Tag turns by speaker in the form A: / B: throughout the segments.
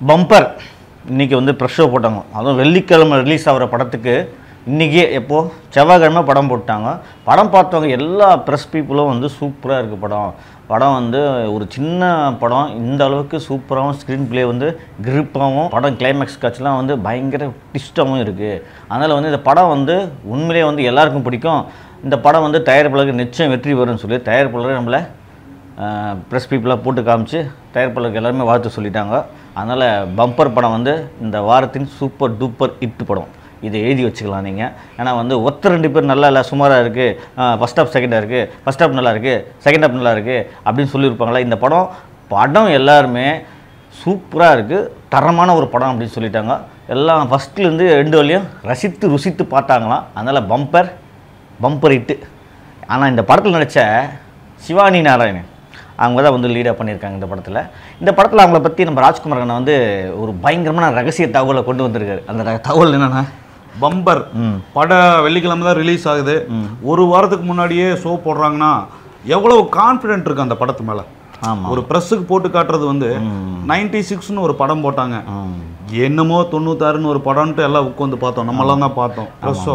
A: Bumper இன்னைக்கு வந்து brush show போட்டாங்க அதுவும் வெள்ளிக்கிழமை ரிலீஸ் ஆகிற படத்துக்கு இன்றைக்கே எப்போ செவ்வாய்க்கிழமை படம் போட்டாங்க படம் பார்த்தவங்க எல்லா ப்ரெஸ் பீப்புளும் வந்து சூப்பராக இருக்குது படம் படம் வந்து ஒரு சின்ன படம் இந்த அளவுக்கு சூப்பராகவும் ஸ்க்ரீன் ப்ளே வந்து கிரிப்பாகவும் படம் கிளைமேக்ஸ் காட்சிலாம் வந்து பயங்கர ட்விஸ்டாகவும் இருக்குது அதனால் வந்து இந்த படம் வந்து உண்மையிலேயே வந்து எல்லாருக்கும் பிடிக்கும் இந்த படம் வந்து தயாரிப்பாளருக்கு நிச்சயம் வெற்றி வரும்னு சொல்லி தயாரிப்பாளர் நம்மளை ப்ரெஸ் பீப்புளாக போட்டு காமிச்சு தயாரிப்பாளருக்கு எல்லாருமே வாழ்த்து சொல்லிட்டாங்க அதனால் பம்பர் படம் வந்து இந்த வாரத்தின் சூப்பர் டூப்பர் ஹிட் படம் இதை எழுதி வச்சுக்கலாம் நீங்கள் ஏன்னா வந்து ஒருத்தர் ரெண்டு பேர் நல்லா இல்லை சுமாராக இருக்குது ஃபஸ்ட் ஹாப் செகண்டாக இருக்குது ஃபஸ்ட் ஹாப் நல்லா இருக்குது செகண்ட் ஹாப் நல்லா இருக்குது அப்படின்னு சொல்லியிருப்பாங்களா இந்த படம் படம் எல்லாருமே சூப்பராக இருக்குது தரமான ஒரு படம் அப்படின்னு சொல்லிட்டாங்க எல்லாம் ஃபஸ்ட்லேருந்து ரெண்டு வழியும் ரசித்து ருசித்து பார்த்தாங்களாம் அதனால் பம்பர் பம்பர் ஹிட்டு ஆனால் இந்த படத்தில் நடித்த சிவானி நாராயணன் அவங்க தான் வந்து லீடாக பண்ணியிருக்காங்க இந்த படத்தில் இந்த படத்தில் அவங்கள பற்றி நம்ம ராஜ்குமார் அண்ணா வந்து ஒரு பயங்கரமான ரகசிய தகவலை கொண்டு வந்திருக்காரு அந்த ர- தகவல் என்னென்னா
B: பம்பர்
A: ம்
B: பட வெள்ளிக்கிழமை தான் ரிலீஸ் ஆகுது ஒரு வாரத்துக்கு முன்னாடியே ஷோ போடுறாங்கன்னா எவ்வளவு கான்ஃபிடென்ட் இருக்கு அந்த படத்து மேல
A: ஆமாம்
B: ஒரு ப்ரெஸ்ஸுக்கு போட்டு காட்டுறது வந்து நைன்டி சிக்ஸ்னு ஒரு படம் போட்டாங்க
A: ம்
B: என்னமோ தொண்ணூத்தாறுன்னு ஒரு படம்ட்டு எல்லாம் உட்காந்து பார்த்தோம் நம்மலாம் தான் பார்த்தோம் ப்ரெஸ்ஸோ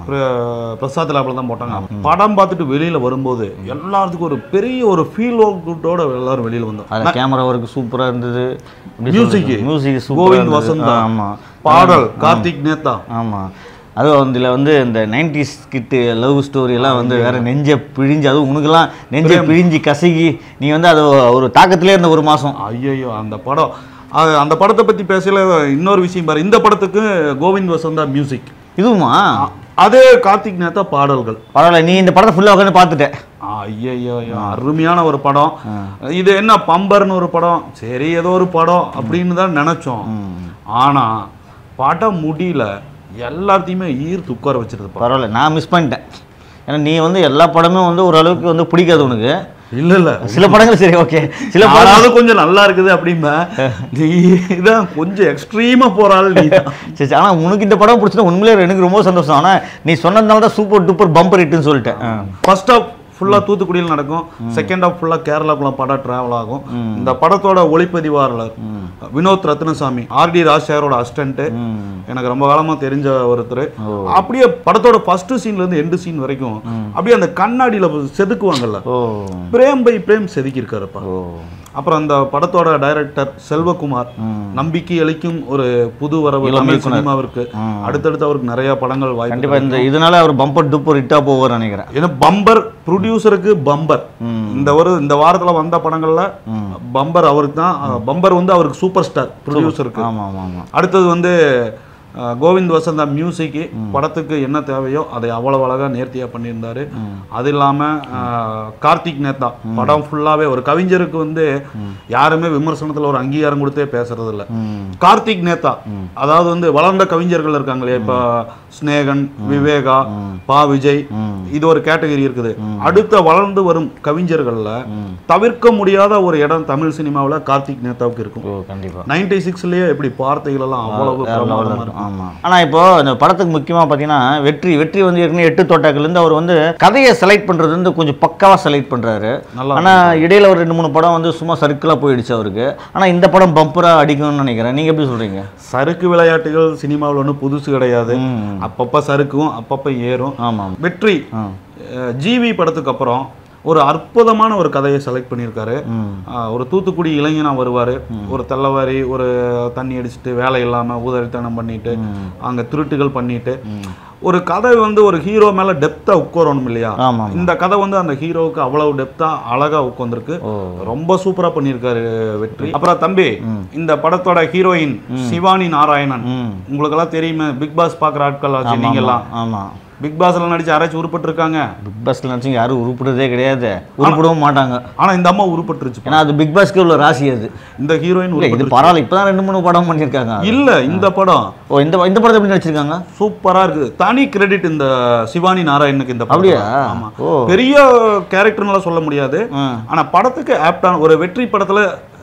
B: பிரசாத் லேபில் தான் போட்டாங்க படம் பார்த்துட்டு வெளியில வரும்போது எல்லாத்துக்கும் ஒரு பெரிய ஒரு ஃபீல் குட்டோட எல்லாரும் வெளியில வந்தோம்
A: அதில் கேமரா ஒர்க் சூப்பராக இருந்தது
B: music
A: music
B: Govind
A: super
B: Vasantha
A: ஆமாம்
B: பாடல் கார்த்திக் நேதா
A: ஆமாம் அதுவும் அதில் வந்து இந்த நைன்டிஸ் கிட்டு லவ் ஸ்டோரி எல்லாம் வந்து வேற நெஞ்சை பிழிஞ்சு அதுவும் உனக்கெல்லாம் நெஞ்சை பிழிஞ்சு கசகி நீ வந்து அது ஒரு தாக்கத்திலே இருந்த ஒரு மாதம்
B: ஐயோ அந்த படம் அது அந்த படத்தை பத்தி பேசல இன்னொரு விஷயம் பாரு இந்த படத்துக்கு கோவிந்த் வசந்தா மியூசிக்
A: இதுவுமா
B: அதே கார்த்திக் நேதா பாடல்கள்
A: பரவாயில்ல நீ இந்த படத்தை ஃபுல்லாக உட்காந்து பார்த்துட்ட
B: ஐயோ அருமையான ஒரு படம் இது என்ன பம்பர்னு ஒரு படம் சரி ஏதோ ஒரு படம் அப்படின்னு தான் நினைச்சோம் ஆனா படம் முடியல எல்லாத்தையுமே ஈர்த்து உட்கார வச்சிருதுப்பா
A: பரவாயில்ல நான் மிஸ் பண்ணிட்டேன் ஏன்னா நீ வந்து எல்லா படமும் வந்து ஓரளவுக்கு வந்து பிடிக்காது உனக்கு
B: இல்ல இல்ல
A: சில படங்கள் சரி ஓகே சில படம்
B: அதாவது கொஞ்சம் நல்லா இருக்குது அப்படிம்ப நீ தான் கொஞ்சம் எக்ஸ்ட்ரீமா போறாள் நீ
A: சரி சரி, ஆனா உனக்கு இந்த படம் பிடிச்சது உண்மையிலே எனக்கு ரொம்ப சந்தோஷம் ஆனா நீ சொன்னதுனால தான் சூப்பர் டூப்பர் பம்பர் ஹிட்னு சொல்லிட்டேன் ஆ.
B: ஃபர்ஸ்ட் ஆஃப் ஃபுல்லா தூத்துக்குடியில் நடக்கும் செகண்ட் ஆஃப் ஃபுல்லா கேரளாக்குள்ள படம் டிராவல் ஆகும் இந்த படத்தோட ஒளிப்பதிவாளர் வினோத் ரத்னசாமி ஆர்டி ராஜ்சேகரோட அசிஸ்டன்ட் எனக்கு ரொம்ப காலமா தெரிஞ்ச ஒருத்தர் அப்படியே படத்தோட ஃபர்ஸ்ட் சீன்ல இருந்து எண்டு சீன் வரைக்கும் அப்படியே அந்த கண்ணாடியில செதுக்குவாங்கல்ல
A: ஓ
B: பிரேம் பை பிரேம் செதுக்கி இருக்காருப்பா
A: ஓ
B: அப்புறம் அந்த படத்தோட டைரக்டர் செல்வகுமார் நம்பிக்கை அளிக்கும் ஒரு புது வரவு
A: இளம்
B: தமிழ்
A: இயக்குனர்.
B: சினிமாவிற்கு அடுத்தடுத்து அவருக்கு நிறைய படங்கள் வாய்ப்பு
A: கண்டிப்பா இந்த இதனால அவர் பம்பர் டூப்பர் ஹிட்டா போவார் நினைக்கிறேன்
B: ஏன்னா பம்பர் ப்ரொடியூசருக்கு பம்பர் இந்த ஒரு இந்த வாரத்துல வந்த படங்கள்ல பம்பர் அவருக்கு தான் அஹ், பம்பர் வந்து அவருக்கு சூப்பர் ஸ்டார் ப்ரொடியூசருக்கு
A: ஆமா ஆமா ஆமா
B: அடுத்தது வந்து அஹ், கோவிந்த் வசந்தா மியூசிக்கு படத்துக்கு என்ன தேவையோ அதை அவ்வளவு அழகா நேர்த்தியா பண்ணியிருந்தாரு அது இல்லாம அஹ், கார்த்திக் நேத்தா படம் ஃபுல்லாவே ஒரு கவிஞருக்கு வந்து யாருமே விமர்சனத்துல ஒரு அங்கீகாரம் கொடுத்தே பேசுறது இல்ல
A: ம்
B: கார்த்திக் நேத்தா அதாவது வந்து வளர்ந்த கவிஞர்கள் இருக்காங்க இல்லையா இப்ப ஸ்னேகன் விவேகா பா விஜய் இது ஒரு கேட்டகரி இருக்குது அடுத்த வளர்ந்து வரும் கவிஞர்கள்ல தவிர்க்க முடியாத ஒரு இடம் தமிழ் சினிமாவுல கார்த்திக் நேதாவுக்கு இருக்கும்
A: ஓ கண்டிப்பா
B: நைன்டி சிக்ஸ்லயே எப்படி வார்த்தைகள் எல்லாம் அவ்வளவு
A: வேற level
B: பிரமாதமா
A: இருக்கும்.
B: இருக்கும்
A: ஆமா ஆனா இப்போ இந்த படத்துக்கு முக்கியமா பாத்தீங்கன்னா வெற்றி வெற்றி வந்து ஏற்கனவே எட்டு தோட்டாக்கள்ல இருந்து அவர் வந்து கதையை செலக்ட் பண்றது வந்து கொஞ்சம் பக்காவா செலக்ட் பண்றாரு
B: நல்லா
A: ஆனா இடையில ஒரு ரெண்டு மூணு படம் வந்து சும்மா சர்க்கிளா போயிடுச்சு அவருக்கு ஆனா இந்த படம் பம்பரா அடிக்கணும்னு நினைக்கிறேன் நீங்க எப்படி சொல்றீங்க
B: சறுக்கு விளையாட்டுகள் சினிமாவில் ஒன்றும் புதுசு கிடையாது
A: ம்.
B: அப்பப்ப சறுக்கும் அப்பப்ப ஏறும்
A: ஆமா
B: வெற்றி
A: ஆ.
B: அஹ், ஜிவி படத்துக்கு அப்புறம் ஒரு அற்புதமான ஒரு கதையை செலக்ட் பண்ணியிருக்காரு
A: ம்
B: ஆஹ் ஒரு தூத்துக்குடி இளைஞனா வருவார் ஒரு தெல்லவாரி ஒரு தண்ணி அடிச்சுட்டு வேலை இல்லாமல் ஊதறித்தனம் பண்ணிட்டு அங்கே திருட்டுகள் பண்ணிட்டு ஒரு கதை வந்து ஒரு ஹீரோ மேலே டெப்த்தாக உட்காரணும் இல்லையா
A: ஆமா
B: இந்த கதை வந்து அந்த ஹீரோவுக்கு அவ்வளவு டெப்த்தாக அழகாக உட்காந்துருக்கு
A: ஓ
B: ரொம்ப சூப்பரா பண்ணியிருக்காரு வெற்றி அப்புறம் தம்பி இந்த படத்தோட ஹீரோயின் சிவானி நாராயணன்
A: ம்
B: உங்களுக்கெல்லாம் தெரியுமே பிக் பாஸ் பார்க்குற ஆட்கள் ஆச்சு நீங்கெல்லாம்
A: ஆமா
B: பிக் பாஸ்ல நடிச்சு யாராச்சும் உருப்பட்டு இருக்காங்க
A: பிக் பாஸ்ல நினச்சி யாரும் உருப்பிடுறதே கிடையாது உருப்பிடவும் மாட்டாங்க
B: ஆனா இந்த அம்மா உருப்பட்டுருச்சு
A: ஏன்னா அது பிக் பாஸ்க்கு உள்ள ராசி அது
B: இந்த ஹீரோயின்
A: இல்ல இது பரவாயில்ல இப்பதான் ரெண்டு மூணு படம் பண்ணியிருக்காங்க
B: இல்ல இந்த படம்
A: ஓ இந்த இந்த படத்தை எப்படி நடிச்சிருக்காங்க
B: சூப்பரா இருக்குது தனி கிரெடிட் இந்த சிவானி நாராயணுக்கு இந்த படத்துல.
A: அப்படியா
B: ஆமா
A: ஓ
B: பெரிய கேரக்டர்னால சொல்ல முடியாது
A: ஆ.
B: ஆனா படத்துக்கு ஆப்டான ஒரு வெற்றி படத்துல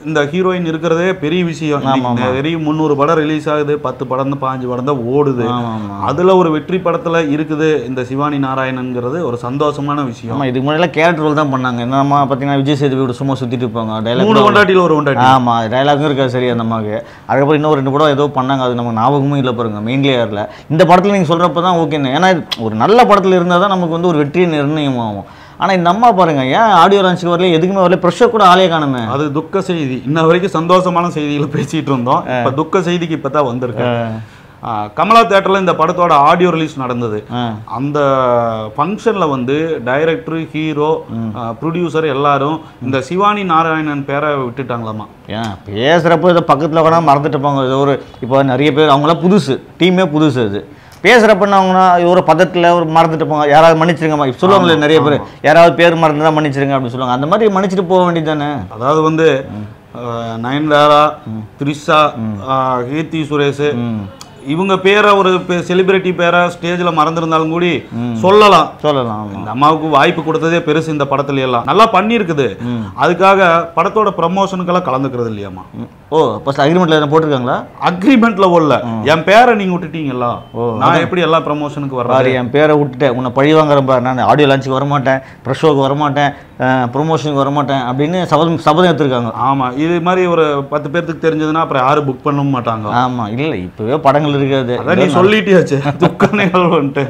B: இந்த ஹீரோயின் இருக்கிறதே பெரிய விஷயம்
A: ஆமா,
B: இன்னைக்கு நிறைய முந்நூறு படம் ரிலீஸ் ஆகுது பத்து படம் தான் பாஞ்சு படம் தான் ஓடுது
A: ஆமா ஆமா
B: அதுல ஒரு வெற்றி படத்துல இருக்குது இந்த சிவானி நாராயணன்ங்கிறது ஒரு சந்தோஷமான விஷயம்
A: ஆமா இதுக்கு முன்னாடி கேரக்டர் ரோல் தான் பண்ணாங்க என்னம்மா பார்த்தீங்கன்னா விஜய் சேதுபதி சும்மா சுத்திட்டு இருப்பாங்க
B: மூணு
A: டைலாக்
B: கொண்டாட்டியில் ஒரு கொண்டாட்டி
A: ஆமா டைலாகும் இருக்காது சரி அந்த அம்மாவுக்கு அதுக்கப்புறம் இன்னும் ரெண்டு படம் ஏதோ பண்ணாங்க அது நமக்கு ஞாபகமும் இல்லை பாருங்க மெயின்லேயே வரல இந்த படத்தில் நீங்கள் சொல்கிறப்ப தான் ஓகேன்னு ஏன்னா இது ஒரு நல்ல படத்தில் இருந்தால் தான் நமக்கு வந்து ஒரு வெற்றி நிர்ணயம் ஆகும் ஆனால் இந்த அம்மா பாருங்க ஏன் ஆடியோ லான்ச்சுக்கு வரல எதுக்குமே வரல ப்ரெஷர் கூட ஆளே காணுமே
B: அது துக்க செய்தி இன்ன வரைக்கும் சந்தோஷமான செய்திகளை பேசிட்டு இருந்தோம் இப்ப துக்க செய்திக்கு இப்ப தான் வந்திருக்கு ஆ, கமலா தேட்டர்ல இந்த படத்தோட ஆடியோ ரிலீஸ் நடந்தது
A: ஆ
B: அந்த ஃபங்க்ஷன்ல வந்து டைரக்டர் ஹீரோ ப்ரொடியூசர் எல்லாரும் இந்த சிவானி நாராயணன் பேரை விட்டுட்டாங்களாமா
A: ஏன் பேசுகிறப்ப ஏதோ பக்கத்தில் கூட மறந்துட்டு போங்க ஏதோ ஒரு இப்போ நிறைய பேர் அவங்களாம் புதுசு டீமே புதுசு அது பேசுகிறப்ப அவங்கன்னா ஒரு பதத்தில் ஒரு மறந்துட்டு போங்க யாராவது மன்னிச்சிருங்கம்மா இப்ப சொல்லுவாங்களே நிறைய பேர் யாராவது பேர் மறந்துதான் மன்னிச்சிருங்க அப்படின்னு சொல்லுவாங்க அந்த மாதிரி மன்னிச்சிட்டு போக வேண்டியது தானே
B: அதாவது வந்து அஹ், நயன்தாரா த்ரிஷா அஹ், கீர்த்தி சுரேஷ் இவங்க பேரை ஒரு செலிபிரிட்டி பேரை ஸ்டேஜ்ல மறந்திருந்தாலும் கூடி சொல்லலாம்
A: சொல்லலாம் ஆமா.
B: இந்த அம்மாவுக்கு வாய்ப்பு கொடுத்ததே பெருசு இந்த படத்துல எல்லாம் நல்லா பண்ணியிருக்குது அதுக்காக படத்தோட ப்ரமோஷனுக்கெல்லாம் கலந்துக்கிறது இல்லையாம்மா
A: ம். ஓ ஃபர்ஸ்ட் அக்ரிமெண்ட்டில் எதனா போட்டிருக்காங்களா
B: அக்ரிமெண்ட்ல ஓடல என் பேரை நீங்க விட்டுட்டீங்களா நான் எப்படி எல்லா ப்ரமோஷனுக்கு வர்றேன்
A: பாரு என் பேரை விட்டுட்டேன் உன்னை பழி வாங்குறேன் பாரு நான் ஆடியோ லான்ச்சுக்கு வரமாட்டேன் ப்ரெஷ் ஷோக்கு வரமாட்டேன் ப்ரொமோஷனுக்கு வரமாட்டேன் அப்படின்னு சபதம் சபதம் எடுத்திருக்காங்க
B: ஆமா இது மாதிரி ஒரு பத்து பேர்த்துக்கு தெரிஞ்சதுன்னா அப்புறம் யாரும் புக் பண்ணவும் மாட்டாங்க
A: ஆமா இல்லை இப்போவே படங்கள் இருக்காது
B: அதான் நீ சொல்லிட்டியாச்சு துக்க நிகழ்வுன்ட்டு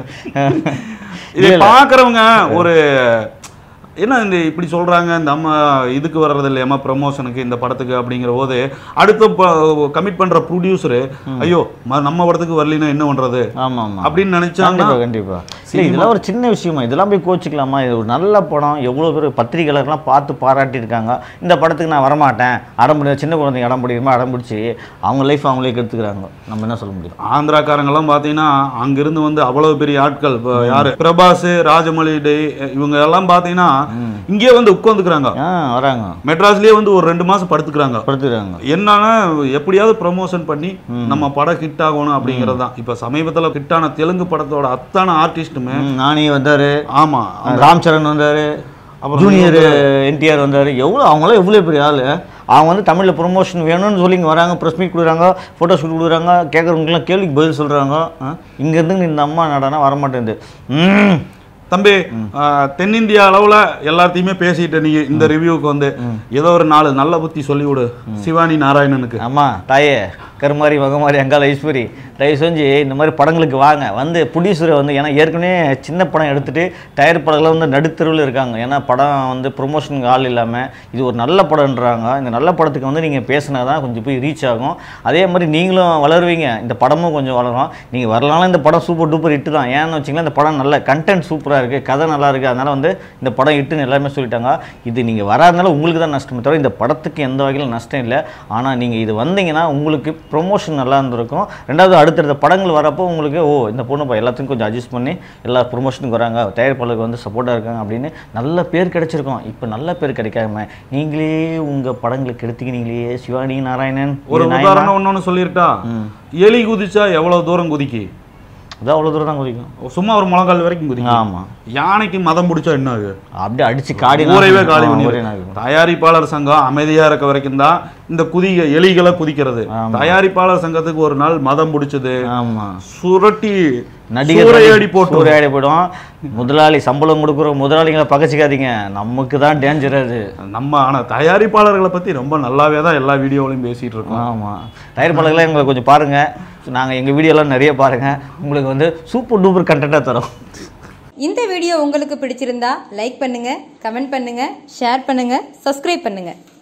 B: இதை பாக்குறவங்க ஒரு என்ன இந்த இப்படி சொல்றாங்க இந்த அம்மா இதுக்கு வர்றது இல்லையாமா ப்ரமோஷனுக்கு இந்த படத்துக்கு அப்படிங்கிற போது அடுத்த கமிட் பண்ற ப்ரொடியூசரு ஐயோ ம- நம்ம படத்துக்கு வரலினா என்ன பண்றது
A: ஆமா ஆமா
B: அப்படின்னு நினைச்சாங்கன்னா
A: கண்டிப்பா கண்டிப்பா இல்லை இதெல்லாம் ஒரு சின்ன விஷயமா இதெல்லாம் போய் கோச்சிக்கலாமா இது ஒரு நல்ல படம் எவ்வளோ பேர் பத்திரிகையாளர்லாம் பார்த்து பாராட்டியிருக்காங்க இந்த படத்துக்கு நான் வரமாட்டேன் அடம் பிடி சின்ன குழந்தைங்க அடம் பிடிக்குமா அடம் பிடிச்சி அவங்க லைஃப் அவங்களே கெடுத்துக்கிறாங்க நம்ம என்ன சொல்ல முடியும்
B: ஆந்திராக்காரங்க எல்லாம் பாத்தீங்கன்னா அங்கிருந்து வந்து அவ்வளவு பெரிய ஆட்கள் இப்ப யாரு பிரபாஸ் ராஜமௌழி டே இவங்க எல்லாம் பாத்தீங்கன்னா இங்கே வந்து உட்காந்துக்கிறாங்க
A: ஆ வராங்க
B: மெட்ராஸ்லயே வந்து ஒரு ரெண்டு மாசம் படுத்துக்கிறாங்க
A: படுத்துக்கிறாங்க
B: என்னன்னா எப்படியாவது ப்ரமோஷன் பண்ணி நம்ம படம் ஹிட் ஆகணும் அப்படிங்கிறது தான் இப்போ சமீபத்தில் ஹிட்டான தெலுங்கு படத்தோட அத்தனை ஆர்டிஸ்ட்டுமே
A: ம், நானி வந்தாரு
B: ஆமா
A: ராம் சரண் வந்தாரு
B: அப்புறம்
A: ஜூனியர் என்டிஆர் வந்தாரு எவ்வளோ அவங்களாம் எவ்வளோ பெரிய ஆளு அவங்க வந்து தமிழில் ப்ரொமோஷன் வேணும்னு சொல்லி இங்கே வராங்க ப்ரெஸ் மீட் கொடுக்குறாங்க ஃபோட்டோ ஷூட் கொடுக்குறாங்க கேட்குறவங்களுக்குலாம் கேள்விக்கு பதில் சொல்கிறாங்க இங்கேருந்து இந்த அம்மா நடனா வரமாட்டேங்குது ம்
B: தம்பி ஆஹ், தென்னிந்தியா அளவுல எல்லாத்தையுமே பேசிட்டு நீங்க இந்த ரிவ்யூக்கு வந்து ஏதோ ஒரு நாலு நல்ல புத்தி சொல்லி விடு சிவானி நாராயணனுக்கு
A: ஆமாம் தாயே கருமாரி மகமாரி அங்கால ஐஸ்வரி தயவு செஞ்சு இந்த மாதிரி படங்களுக்கு வாங்க வந்து ப்ரொடியூசரை வந்து ஏன்னா ஏற்கனவே சின்ன படம் எடுத்துட்டு டயர் படங்கள்லாம் வந்து நடுத்தருவில் இருக்காங்க ஏன்னா படம் வந்து ப்ரொமோஷனுக்கு ஆள் இல்லாமல் இது ஒரு நல்ல படம்ன்றாங்க இந்த நல்ல படத்துக்கு வந்து நீங்கள் பேசினா தான் கொஞ்சம் போய் ரீச் ஆகும் அதே மாதிரி நீங்களும் வளருவீங்க இந்த படமும் கொஞ்சம் வளரும் நீங்கள் வரலாம்னா இந்த படம் சூப்பர் டூப்பர் ஹிட்டு தான் ஏன்னு வச்சிங்களேன் இந்த படம் நல்ல கண்டென்ட் சூப்பராக இருக்குது கதை நல்லா இருக்குது அதனால் வந்து இந்த படம் ஹிட்டுன்னு எல்லாருமே சொல்லிட்டாங்க இது நீங்கள் வராதனால உங்களுக்கு தான் நஷ்டமே தவிர இந்த படத்துக்கு எந்த வகையிலும் நஷ்டம் இல்லை ஆனால் நீங்கள் இது வந்தீங்கன்னா உங்களுக்கு ப்ரொமோஷன் நல்லா இருந்திருக்கும் ரெண்டாவது அடுத்தடுத்த படங்கள் வரப்போ உங்களுக்கு ஓ இந்த பொண்ணு இப்போ எல்லாத்தையும் கொஞ்சம் அட்ஜஸ்ட் பண்ணி எல்லா ப்ரொமோஷனுக்கு வராங்க தயாரிப்பாளருக்கு வந்து சப்போர்ட்டாக இருக்காங்க அப்படின்னு நல்ல பேர் கிடைச்சிருக்கும் இப்போ நல்ல பேர் கிடைக்காம நீங்களே உங்கள் படங்களுக்கு எடுத்துக்கினீங்களே சிவானி நாராயணன்
B: ஒரு
A: இது நாயனா.
B: உதாரணம் ஒன்னொன்னு சொல்லிருட்டா எலி குதிச்சா எவ்வளவு தூரம் குதிக்கு
A: அதான் அவ்வளோ தூரம் தான் குதிக்கும்
B: சும்மா ஒரு முழங்கால் வரைக்கும் குதிக்கும்
A: ஆமாம்
B: யானைக்கு மதம் பிடிச்சா என்ன ஆகு
A: அப்படியே அடிச்சு காடி
B: ஊரையவே காலி
A: ஆ,
B: பண்ணி
A: ஊரே நாக்கு.
B: தயாரிப்பாளர் சங்கம் அமைதியா இருக்க வரைக்கும் தான் இந்த குதி எலிகளை குதிக்கிறது தயாரிப்பாளர் சங்கத்துக்கு ஒரு நாள் மதம் பிடிச்சது
A: ஆமா
B: சுரட்டி
A: நடிகர்
B: சூறையாடி போட்டு
A: சூறையாடி போயிடும் முதலாளி சம்பளம் கொடுக்குற முதலாளிகளை பகச்சிக்காதீங்க நமக்கு தான் டேஞ்சர் அது
B: நம்ம ஆனா தயாரிப்பாளர்களை பத்தி ரொம்ப நல்லாவே தான் எல்லா வீடியோவிலையும் பேசிட்டு இருக்கோம்
A: ஆமா தயாரிப்பாளர்களே எங்களை கொஞ்சம் பாருங்க நாங்க எங்க வீடியோலாம் நிறைய பாருங்க உங்களுக்கு வந்து சூப்பர் டூப்பர் கண்டென்ட்டாக தரோம்
C: இந்த வீடியோ உங்களுக்கு பிடிச்சிருந்தா லைக் பண்ணுங்க கமெண்ட் பண்ணுங்க ஷேர் பண்ணுங்க சப்ஸ்கிரைப் பண்ணுங்க